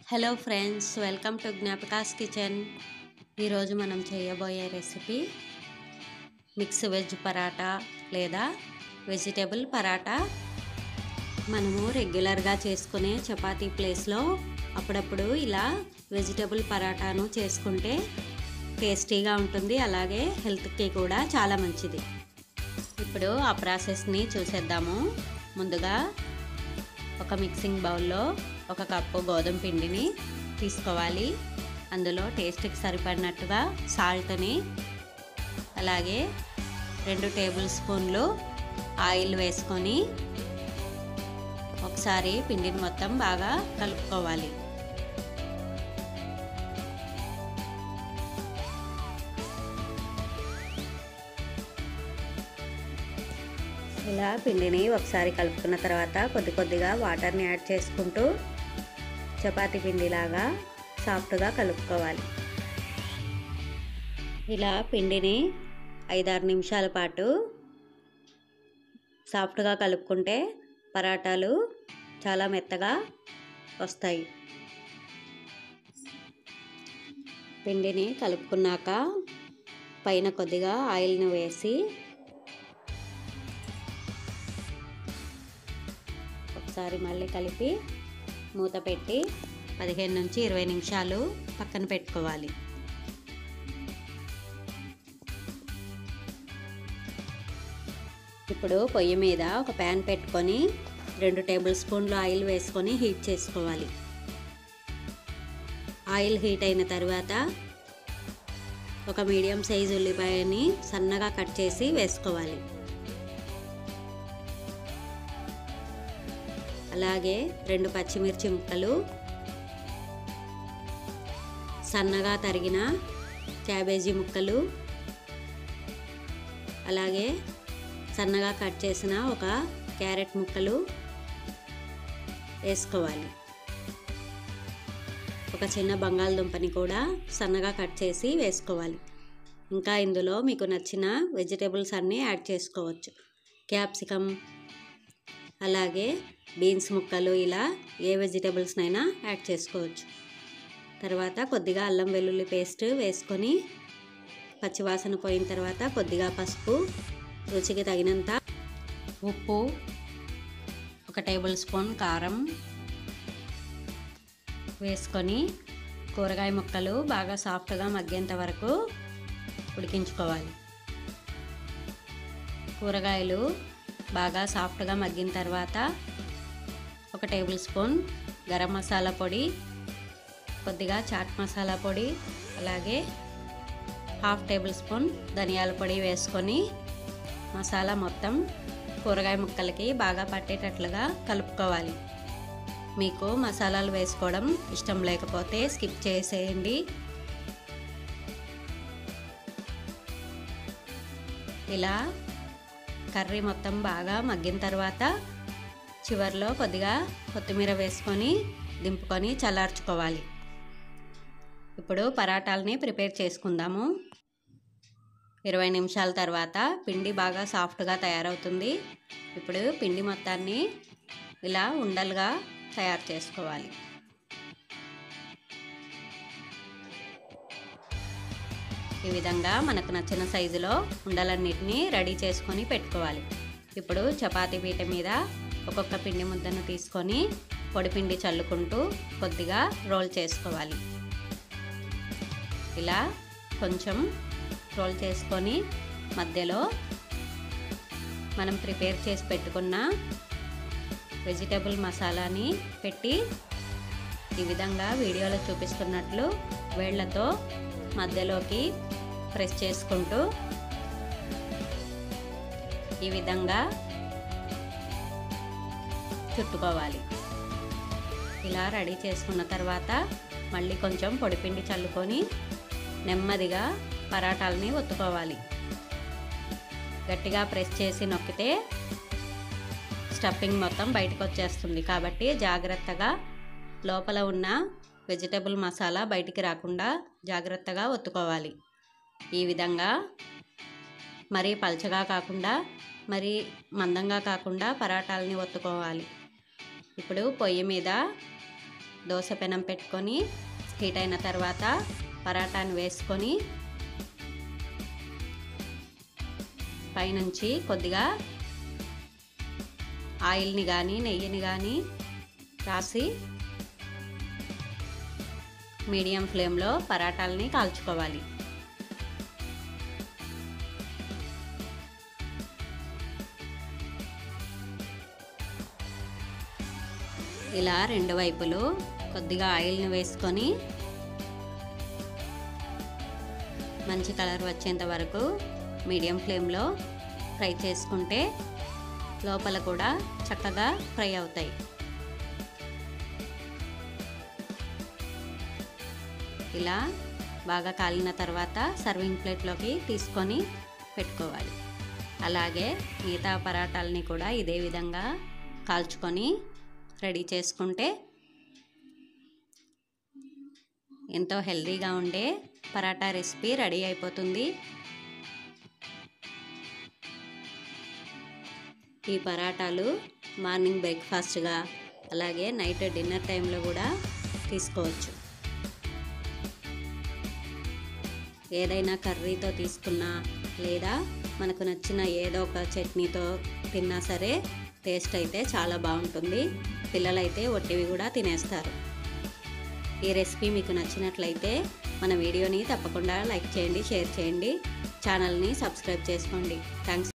hello friends welcome to జ్ఞాపకాస్ kitchen ఈరోజు మనం చేయబోయే రెసిపీ మిక్స్ వెజ్ పరాటా లేదా వెజిటేబుల్ పరాటా మనము రెగ్యులర్గా చేసుకునే చపాతీ ప్లేస్లో అప్పుడప్పుడు ఇలా వెజిటేబుల్ పరాటాను చేసుకుంటే టేస్టీగా ఉంటుంది అలాగే హెల్త్కి కూడా చాలా మంచిది ఇప్పుడు ఆ ప్రాసెస్ని చూసేద్దాము ముందుగా ఒక మిక్సింగ్ బౌల్లో ఒక కప్పు గోధుమ పిండిని తీసుకోవాలి అందులో టేస్ట్కి సరిపడినట్టుగా సాల్ట్ని అలాగే రెండు టేబుల్ స్పూన్లు ఆయిల్ వేసుకొని ఒకసారి పిండిని మొత్తం బాగా కలుపుకోవాలి ఇలా పిండిని ఒకసారి కలుపుకున్న తర్వాత కొద్ది కొద్దిగా వాటర్ని యాడ్ చేసుకుంటూ చపాతీ పిండిలాగా సాఫ్ట్గా కలుపుకోవాలి ఇలా పిండిని ఐదారు నిమిషాల పాటు సాఫ్ట్గా కలుపుకుంటే పరాటాలు చాలా మెత్తగా వస్తాయి పిండిని కలుపుకున్నాక పైన కొద్దిగా ఆయిల్ని వేసి ఒకసారి మళ్ళీ కలిపి మూత పెట్టి పదిహేను నుంచి ఇరవై నిమిషాలు పక్కన పెట్టుకోవాలి ఇప్పుడు పొయ్యి మీద ఒక ప్యాన్ పెట్టుకొని రెండు టేబుల్ స్పూన్లు ఆయిల్ వేసుకొని హీట్ చేసుకోవాలి ఆయిల్ హీట్ అయిన తర్వాత ఒక మీడియం సైజు ఉల్లిపాయని సన్నగా కట్ చేసి వేసుకోవాలి అలాగే రెండు పచ్చిమిర్చి ముక్కలు సన్నగా తరిగిన క్యాబేజీ ముక్కలు అలాగే సన్నగా కట్ చేసిన ఒక క్యారెట్ ముక్కలు వేసుకోవాలి ఒక చిన్న బంగాళదుంపని కూడా సన్నగా కట్ చేసి వేసుకోవాలి ఇంకా ఇందులో మీకు నచ్చిన వెజిటేబుల్స్ అన్నీ యాడ్ చేసుకోవచ్చు క్యాప్సికమ్ అలాగే బీన్స్ ముక్కలు ఇలా ఏ వెజిటేబుల్స్నైనా యాడ్ చేసుకోవచ్చు తర్వాత కొద్దిగా అల్లం వెల్లుల్లి పేస్ట్ వేసుకొని పచ్చివాసన పోయిన తర్వాత కొద్దిగా పసుపు రుచికి తగినంత ఉప్పు ఒక టేబుల్ స్పూన్ కారం వేసుకొని కూరగాయ ముక్కలు బాగా సాఫ్ట్గా మగ్గేంత వరకు ఉడికించుకోవాలి కూరగాయలు బాగా సాఫ్ట్గా మగ్గిన తర్వాత ఒక టేబుల్ స్పూన్ గరం మసాలా పొడి కొద్దిగా చాట్ మసాలా పొడి అలాగే హాఫ్ టేబుల్ స్పూన్ ధనియాల పొడి వేసుకొని మసాలా మొత్తం కూరగాయ ముక్కలకి బాగా పట్టేటట్లుగా కలుపుకోవాలి మీకు మసాలాలు వేసుకోవడం ఇష్టం లేకపోతే స్కిప్ చేసేయండి ఇలా కర్రీ మొత్తం బాగా మగ్గిన తర్వాత చివరిలో కొద్దిగా కొత్తిమీర వేసుకొని దింపుకొని చల్లార్చుకోవాలి ఇప్పుడు పరాటాలని ప్రిపేర్ చేసుకుందాము ఇరవై నిమిషాల తర్వాత పిండి బాగా సాఫ్ట్గా తయారవుతుంది ఇప్పుడు పిండి మొత్తాన్ని ఇలా ఉండలుగా తయారు చేసుకోవాలి ఈ విధంగా మనకు నచ్చిన సైజులో ఉండలన్నిటినీ రెడీ చేసుకొని పెట్టుకోవాలి ఇప్పుడు చపాతీ పీట మీద ఒక్కొక్క పిండి ముద్దను తీసుకొని పొడి పిండి చల్లుకుంటూ కొద్దిగా రోల్ చేసుకోవాలి ఇలా కొంచెం రోల్ చేసుకొని మధ్యలో మనం ప్రిపేర్ చేసి పెట్టుకున్న వెజిటబుల్ మసాలాని పెట్టి ఈ విధంగా వీడియోలో చూపిస్తున్నట్లు వేళ్లతో మధ్యలోకి ప్రెస్ చేసుకుంటూ ఈ విధంగా చుట్టుకోవాలి ఇలా రెడీ చేసుకున్న తర్వాత మళ్ళీ కొంచెం పొడిపిండి చల్లుకొని నెమ్మదిగా పరాటాలని ఒత్తుకోవాలి గట్టిగా ప్రెస్ చేసి నొక్కితే స్టఫింగ్ మొత్తం బయటకు వచ్చేస్తుంది కాబట్టి జాగ్రత్తగా లోపల ఉన్న వెజిటబుల్ మసాలా బయటికి రాకుండా జాగ్రత్తగా ఒత్తుకోవాలి ఈ విధంగా మరీ పల్చగా కాకుండా మరీ మందంగా కాకుండా పరాటాలని ఒత్తుకోవాలి ఇప్పుడు పొయ్యి మీద దోశ పెనం పెట్టుకొని హీట్ అయిన తర్వాత పరాటాని వేసుకొని పైనుంచి కొద్దిగా ఆయిల్ని కానీ నెయ్యిని కానీ రాసి మీడియం ఫ్లేమ్లో పరాటాలని కాల్చుకోవాలి ఇలా రెండు వైపులు కొద్దిగా ఆయిల్ని వేసుకొని మంచి కలర్ వచ్చేంత వరకు మీడియం ఫ్లేమ్లో ఫ్రై చేసుకుంటే లోపల కూడా చక్కగా ఫ్రై అవుతాయి ఇలా బాగా కాలిన తర్వాత సర్వింగ్ ప్లేట్లోకి తీసుకొని పెట్టుకోవాలి అలాగే మిగతా పరాటాలని కూడా ఇదే విధంగా కాల్చుకొని రెడీ చేసుకుంటే ఎంతో హెల్తీగా ఉండే పరాటా రెసిపీ రెడీ అయిపోతుంది ఈ పరాటాలు మార్నింగ్ బ్రేక్ఫాస్ట్గా అలాగే నైట్ డిన్నర్ టైంలో కూడా తీసుకోవచ్చు ఏదైనా కర్రీతో తీసుకున్నా లేదా మనకు నచ్చిన ఏదో ఒక చట్నీతో తిన్నా సరే టేస్ట్ అయితే చాలా బాగుంటుంది పిల్లలైతే ఒట్టివి కూడా తినేస్తారు ఈ రెసిపీ మీకు నచ్చినట్లయితే మన వీడియోని తప్పకుండా లైక్ చేయండి షేర్ చేయండి ఛానల్ని సబ్స్క్రైబ్ చేసుకోండి థ్యాంక్స్